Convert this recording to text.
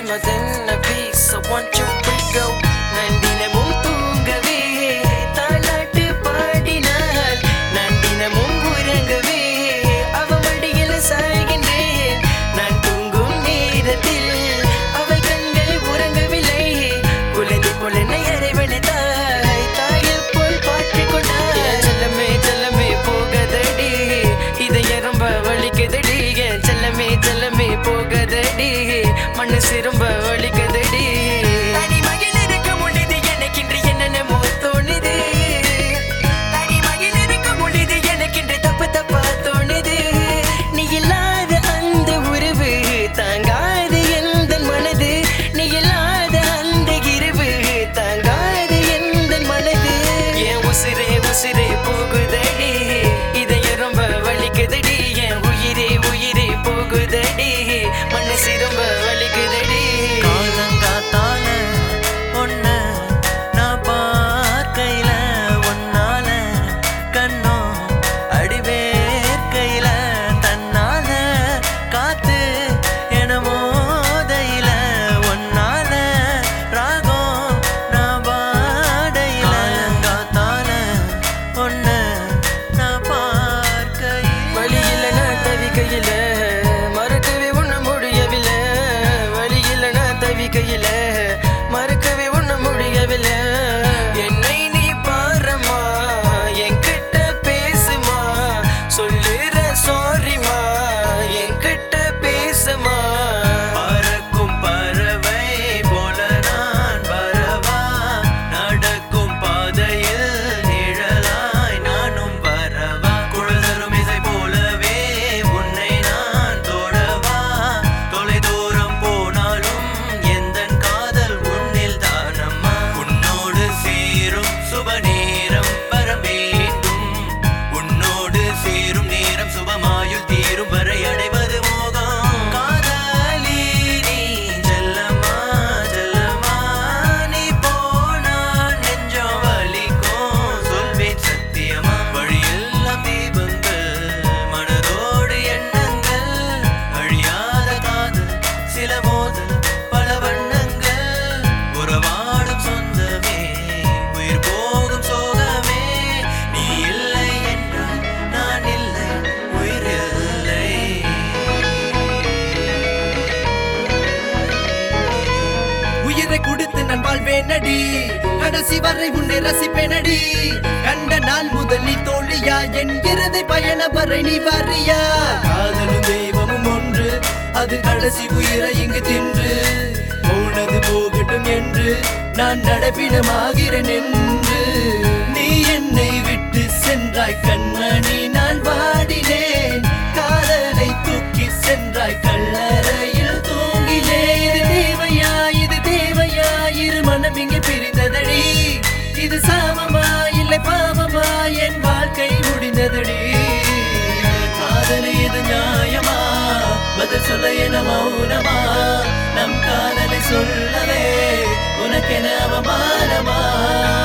my dinner piece. So one, two, three, go. நான் தினமும் தூங்கவே தாலாட்டு பாடினாள் நான் தினமும் உறங்கவே அவ மடியில் சாய்கின்றேன் நான் தூங்கும் நேரத்தில் அவள் கண்கள் உறங்கவில்லை குழந்தை போல என்னை அரவணைத்தாய் தாயை போல் பாற்றிக் கொண்டாய் செல்லமே செல்லமே போகதடி இதை ரொம்ப வலிக்குதடி என் செல்லமே செல்லமே போகதடி மனசு ரொம்ப வலிக்குதடி தனிமையில் இருக்க முடியுது எனக்கின்று என்னென்னமோ தோணுது தனிமையில் இருக்க முடியுது எனக்கின்று தப்பு தப்பா தோணுது நீ இல்லாத அந்த உறவு தாங்காது எந்த மனது நீ இல்லாத அந்த இரவு தாங்காது எந்த மனது என் உசிரே உசிரே போகுதடி இதய ரொம்ப வலிக்குதடி என் உயிரே உயிரே போகுதடி மனசு ரொம்ப வலிக்குதடி காலங்காத்தால ஒன்ன நான் பார்க்கையில ஒன்னால கண்ணோ அடிவேர்க்கையில தன்னால காத்து என மோதையில ஒன்னால ராகம் நான் பாடையில காலங்காத்தால ஒன்ன நான் பார்க்கையில வழியில நான் தவிக்கையில மறக்கவே ஒண்ணு முடியவில்லை வழியில நான் தவிக்கையில மறக்கவே ஒண்ணு முடியவில்லை என்னை நீ பாரமா என்கிட்ட பேசுமா சொல்லுற சாரிமா என்கிட்ட பேசுமா பறக்கும் பறவை போல நான் வரவா நடக்கும் பாதையில் நிழலாய் நானும் வரவா குழந்தரும் இசை போலவே உன்னை நான் தொடவா தொலை தூரம் போனாலும் எந்தன் காதல் உன்னில் தானம்மா உன்னோடு சேரும் சுப நேரம் வர வேண்டும் உன்னோடு சேரும் நேரம் சுபமாயுள் தீரும் வரை அடைவது மோகம் காதலி நீ செல்லம்மா செல்லம்மா நீ போனா நெஞ்சம் வலிக்கும் சொல்வேன் சத்தியமா வழியெல்லாம் தீபங்கள் மனதோடு எண்ணங்கள் அழியாத காதல் சில மோதல் பல வண்ணங்கள் உறவாடும் சொந்தமே உயிர் போகும் சோகமே நீ இல்லை என்றால் நான் இல்லை உயிர் இல்லை உயிரை கொடுத்து நான் வாழ்வேனடி கடைசி வரை உன்னை ரசிப்பேனடி கண்ட நாள் முதல் நீ தோழியா என் இறுதி பயண வரை நீ வரியா காதலும் தெய்வமும் ஒன்று அது கடைசி உயிரை இங்கு தின்று போனது போகட்டும் என்று நான் நடப்பிடமாகிறேன் என்று நீ என்னை விட்டு சென்றாய் கண்மணி நான் வாடினேன் காதலை தூக்கி சென்றாய் கல்லறையில் தூங்கினேன் இது தேவையா இது தேவையா இரு மனம் இங்கே பிரிந்ததடி இது சாமமா இல்லை பாவமா என் வாழ்க்கை முடிந்ததடி காதலி இது நியாயமா பதில் சொல்ல என மௌனமா நம் காதலை சொல்லவே உனக்கென அவமானமா